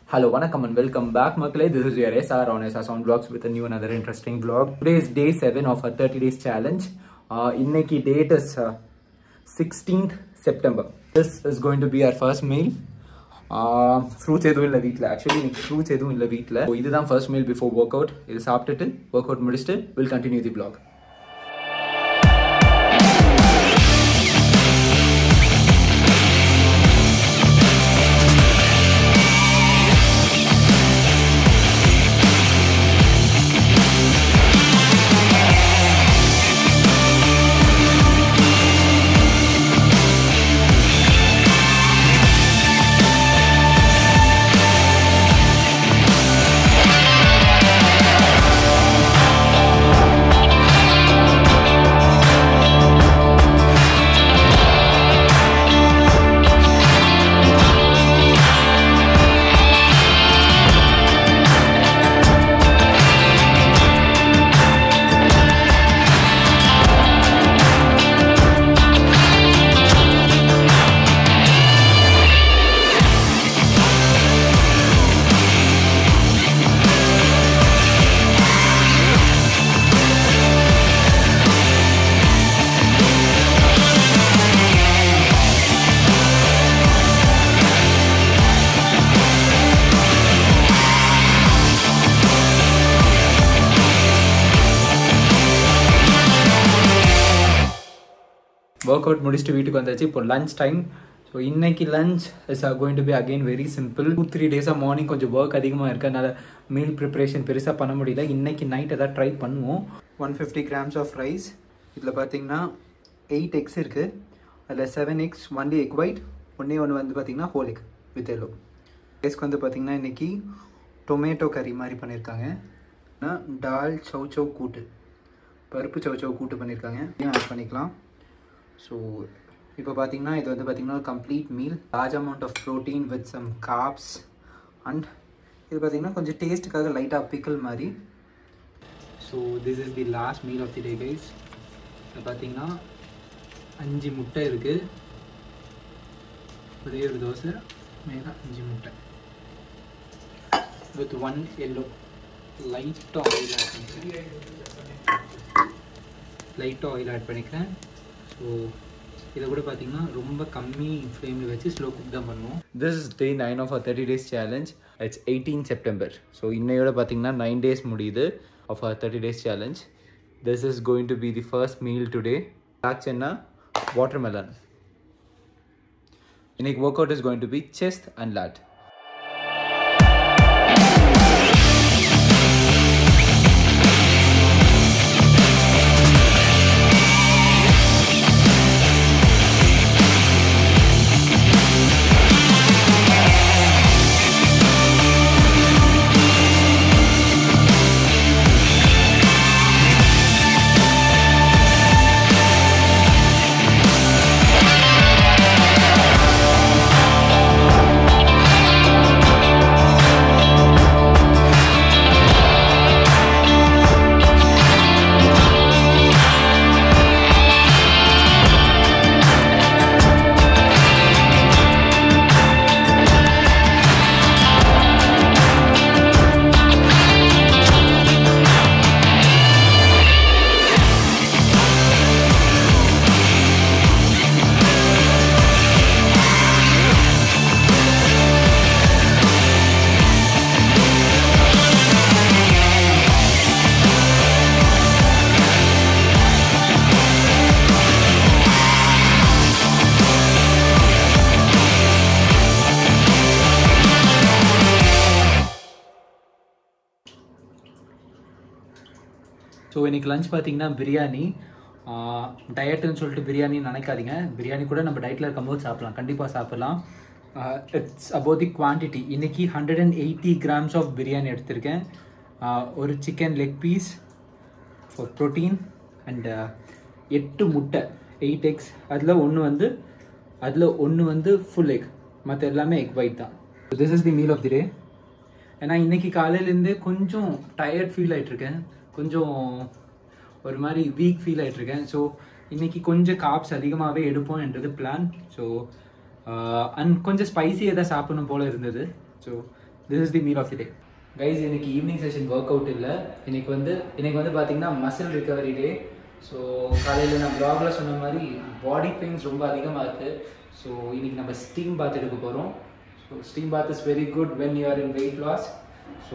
Hello, வணக்கம் and welcome back மக்களே this is your SR on SR Sound Vlogs with a new another interesting vlog. Today is day 7 of our 30 days challenge. Uh, இன்னைக்கு date is uh, 16th September. This is going to be our first meal. Fruits எதுவும் இல்லை வீட்டில் actually இன்னைக்கு fruits எதுவும் இல்லை வீட்டில் இதுதான் first meal before workout இது சாப்பிட்டுட்டு ஒர்க் அவுட் முடிச்சுட்டு will continue the vlog. Workout முடிச்சுட்டு வீட்டுக்கு வந்தாச்சு இப்போ லஞ்ச் டைம் ஸோ இன்னைக்கு lunch is going to be again very simple two three டேஸாக மார்னிங் கொஞ்சம் ஒர்க் அதிகமாக இருக்கு அதனால மீல் ப்ரிப்பரேஷன் பெருசாக பண்ண முடியல இன்னைக்கு நைட் எதாவது ட்ரை பண்ணுவோம் one fifty grams of rice இதில் பார்த்தீங்கன்னா எயிட் எக்ஸ் இருக்குது அதில் seven eggs only egg white ஒன்றே ஒன்று வந்து பார்த்தீங்கன்னா ஹோல் எக் வித் எல்லோ ரைஸ்க்கு வந்து பார்த்தீங்கன்னா இன்னைக்கு டொமேட்டோ கறி மாதிரி பண்ணியிருக்காங்க டால் சௌ சௌ கூட்டு பருப்பு சௌ சௌ கூட்டு பண்ணியிருக்காங்க ஆட் பண்ணிக்கலாம் ஸோ இப்போ பார்த்தீங்கன்னா இது வந்து பார்த்தீங்கன்னா complete meal large amount of protein with some carbs and இது பார்த்தீங்கன்னா கொஞ்சம் டேஸ்ட்டுக்காக லைட்டாக பிக்கல் மாதிரி so this is the last meal of the day guys இது பார்த்தீங்கன்னா அஞ்சு முட்டை இருக்குது ஒரே ஒரு தோசை மேலே அஞ்சு முட்டை வித் ஒன் எல்லோ லைட்டாக ஆயில் ஆட் பண்ணிக்கிறேன் லைட்டாக ஆயில் ஆட் பண்ணிக்கிறேன் ஸோ இதை கூட பார்த்தீங்கன்னா ரொம்ப கம்மி ஃப்ளேமில் வச்சு ஸ்லோ குக் தான் பண்ணுவோம் this is day nine of thirty days challenge it's eighteen September so இன்னையோட பார்த்தீங்கன்னா நைன் டேஸ் முடியுது of our thirty days challenge this is going to be the first meal today ஆக்சுவன்னா வாட்டர் மெலன் இன்னைக்கு workout is going to be chest and lat so இன்னைக்கு lunch பார்த்தீங்கன்னா பிரியாணி டயட்டுன்னு சொல்லிட்டு பிரியாணி நினைக்காதீங்க பிரியாணி கூட நம்ம டயட்டில் இருக்கும்போது சாப்பிடலாம் கண்டிப்பாக சாப்பிடலாம் இட்ஸ் அபவுட் தி குவான்டிட்டி இன்னைக்கு hundred and eighty grams of biryani எடுத்திருக்கேன் Uh, ஒரு chicken leg piece for protein and எட்டு முட்டை எயிட் எக்ஸ் அதில் ஒன்று வந்து அதில் ஒன்று வந்து ஃபுல் எக் மற்ற எல்லாமே எக் ஒயிட் தான் this is the meal of the day ஏன்னா இன்னைக்கு காலையிலேருந்து கொஞ்சம் டயர்ட் ஃபீல் ஆகிட்டுருக்கேன் கொஞ்சம் ஒரு மாதிரி வீக் ஃபீல் ஆகிட்டுருக்கேன் ஸோ இன்னைக்கு கொஞ்சம் காப்ஸ் அதிகமாகவே எடுப்போம் என்றது பிளான் ஸோ அண்ட் கொஞ்சம் ஸ்பைசி எதாவது சாப்பிடணும் போல இருந்தது so this is the meal of the day guys இன்னைக்கு ஈவினிங் செஷன் ஒர்க் அவுட் இல்லை இன்னைக்கு வந்து இன்னைக்கு வந்து பார்த்தீங்கன்னா மசில் ரிகவரி டே ஸோ காலையில் நான் ப்ளாகில் சொன்ன மாதிரி பாடி பெயின்ஸ் ரொம்ப அதிகமாக இருக்குது ஸோ இன்னைக்கு நம்ம ஸ்டீம் பாத் எடுக்க போகிறோம் so steam bath is very good when you are in weight loss so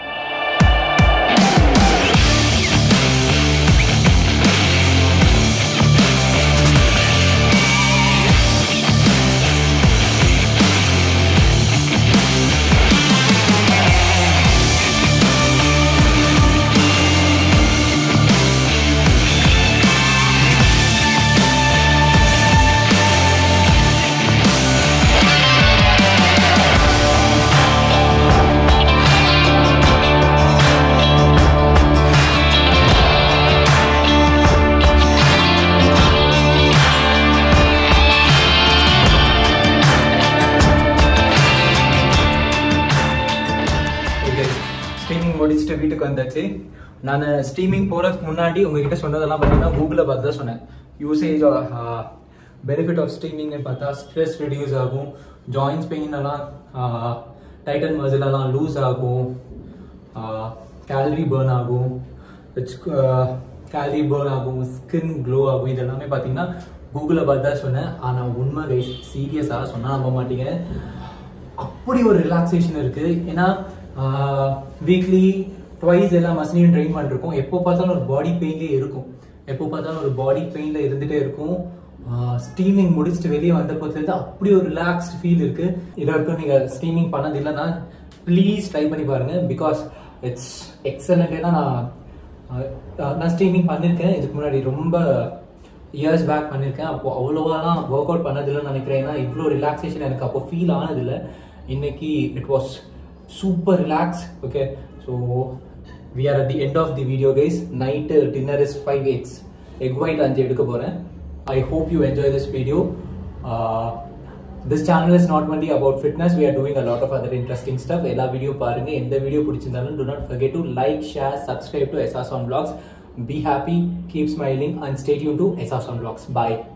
streaming முடிச்சுட்டு வீட்டுக்கு வந்தாச்சு நான் ஸ்ட்ரீமிங் போகிறதுக்கு முன்னாடி உங்ககிட்ட சொன்னதெல்லாம் பார்த்தீங்கன்னா கூகுளில் பார்த்து தான் சொன்னேன் யூசேஜ் பெனிஃபிட் ஆஃப் ஸ்ட்ரீமிங்னு பார்த்தா ஸ்ட்ரெஸ் ரெடியூஸ் ஆகும் ஜாயின்ஸ் பெயின் எல்லாம் டைட்டன் மசில் எல்லாம் லூஸ் ஆகும் கேலரி பேர்ன் ஆகும் கேலரி பேர்ன் ஆகும் ஸ்கின் க்ளோ ஆகும் இது எல்லாமே பார்த்தீங்கன்னா கூகுளில் பார்த்து தான் சொன்னேன் ஆனால் உண்மை சீரியஸாக சொன்னால் நம்ப மாட்டீங்க அப்படி ஒரு ரிலாக்ஸேஷன் இருக்குது ஏன்னா வீக்லி ட்வைஸ் எல்லாம் மசிலையும் ட்ரெயின் பண்ணிருக்கோம் எப்போ பார்த்தாலும் ஒரு பாடி பெயின்லேயே இருக்கும் எப்போ பார்த்தாலும் ஒரு பாடி பெயினில் இருந்துகிட்டே இருக்கும் ஸ்டீமிங் முடிச்சுட்டு வெளியே வந்த போதுலேருந்து அப்படி ஒரு ரிலாக்ஸ்ட் ஃபீல் இருக்கு இது வரைக்கும் நீங்கள் ஸ்டீமிங் பண்ணது இல்லைன்னா ப்ளீஸ் ட்ரை பண்ணி பாருங்க பிகாஸ் இட்ஸ் எக்ஸலண்ட் ஏன்னா நான் நான் ஸ்டீமிங் பண்ணியிருக்கேன் இதுக்கு முன்னாடி ரொம்ப இயர்ஸ் பேக் பண்ணியிருக்கேன் அப்போ அவ்வளோவாலாம் ஒர்க் அவுட் பண்ணதில்லைன்னு நினைக்கிறேன் ஏன்னா இவ்வளோ ரிலாக்ஸேஷன் எனக்கு அப்போ ஃபீல் ஆனதில்லை இன்னைக்கு it was super relax okay so we are at the end of the video guys night dinner is five eggs egg white அஞ்சு எடுக்க போகிறேன் I hope you enjoy this video this channel is not only about fitness we are doing a lot of other interesting stuff எல்லா video பாருங்க எந்த video பிடிச்சிருந்தாலும் do not forget to like share subscribe to us on blogs Be happy, keep smiling, and stay tuned to Esas on Vlogs. Bye.